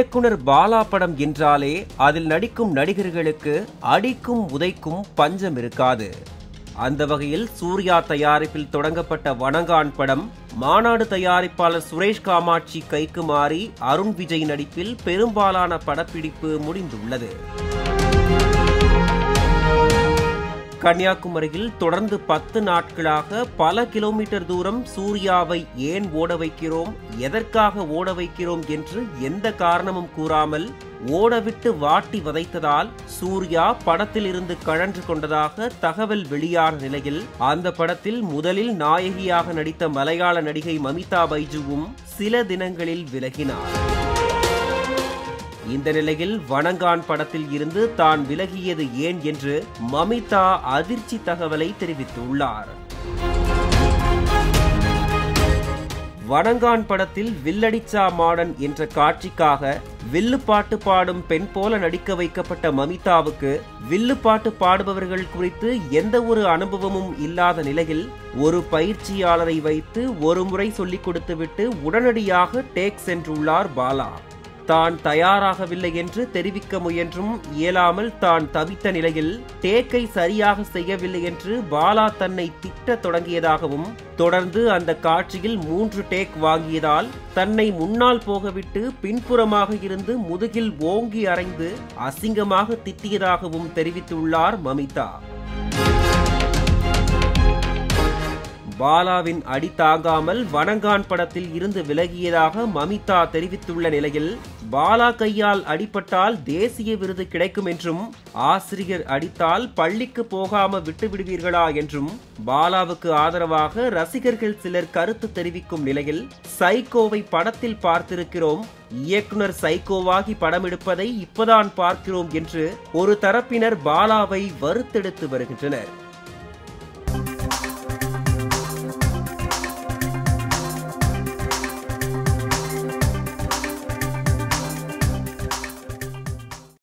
இயக்குனர் பாலா படம் என்றாலே அதில் நடிக்கும் நடிகர்களுக்கு அடிக்கும் உதைக்கும் பஞ்சம் இருக்காது அந்த வகையில் சூர்யா தயாரிப்பில் தொடங்கப்பட்ட வணங்கான் படம் மாநாடு தயாரிப்பாளர் சுரேஷ் காமாட்சி கைக்கு மாறி அருண் விஜய் நடிப்பில் பெரும்பாலான படப்பிடிப்பு முடிந்துள்ளது கன்னியாகுமரியில் தொடர்ந்து பத்து நாட்களாக பல கிலோமீட்டர் தூரம் சூர்யாவை ஏன் ஓட வைக்கிறோம் எதற்காக ஓட வைக்கிறோம் என்று எந்த காரணமும் கூறாமல் ஓடவிட்டு வாட்டி வதைத்ததால் சூர்யா படத்தில் இருந்து கழன்று கொண்டதாக தகவல் வெளியான நிலையில் அந்த படத்தில் முதலில் நாயகியாக நடித்த மலையாள நடிகை மமிதா பைஜுவும் சில தினங்களில் விலகினார் இந்த நிலையில் வணங்கான் படத்தில் இருந்து தான் விலகியது ஏன் என்று மமிதா அதிர்ச்சி தகவலை தெரிவித்துள்ளார் வணங்கான் படத்தில் வில்லடிச்சா மாடன் என்ற காட்சிக்காக வில்லுப்பாட்டு பாடும் பெண் போல நடிக்க வைக்கப்பட்ட மமிதாவுக்கு வில்லுப்பாட்டு பாடுபவர்கள் குறித்து எந்த ஒரு அனுபவமும் இல்லாத நிலையில் ஒரு பயிற்சியாளரை வைத்து ஒரு முறை சொல்லிக் கொடுத்துவிட்டு உடனடியாக டேக் சென்றுள்ளார் பாலா தான் தயாராகவில்லை என்று தெரிவிக்க முயன்றும் இயலாமல் தான் தவித்த நிலையில் டேக்கை சரியாக செய்யவில்லை என்று பாலா தன்னை திட்டத் தொடங்கியதாகவும் தொடர்ந்து அந்த காட்சியில் மூன்று டேக் வாங்கியதால் தன்னை முன்னால் போகவிட்டு பின்புறமாக இருந்து முதுகில் ஓங்கி அறைந்து அசிங்கமாக திட்டியதாகவும் தெரிவித்துள்ளார் மமிதா பாலாவின் அடி தாங்காமல் வணங்கான் படத்தில் இருந்து விலகியதாக மமிதா தெரிவித்துள்ள நிலையில் பாலா கையால் அடிபட்டால் தேசிய விருது கிடைக்கும் என்றும் ஆசிரியர் அடித்தால் பள்ளிக்கு போகாம விட்டு விடுவீர்களா என்றும் பாலாவுக்கு ஆதரவாக ரசிகர்கள் சிலர் கருத்து தெரிவிக்கும் நிலையில் சைகோவை படத்தில் பார்த்திருக்கிறோம் இயக்குனர் சைகோவாகி படம் எடுப்பதை இப்பதான் பார்க்கிறோம் என்று ஒரு தரப்பினர் பாலாவை வறுத்தெடுத்து வருகின்றனர்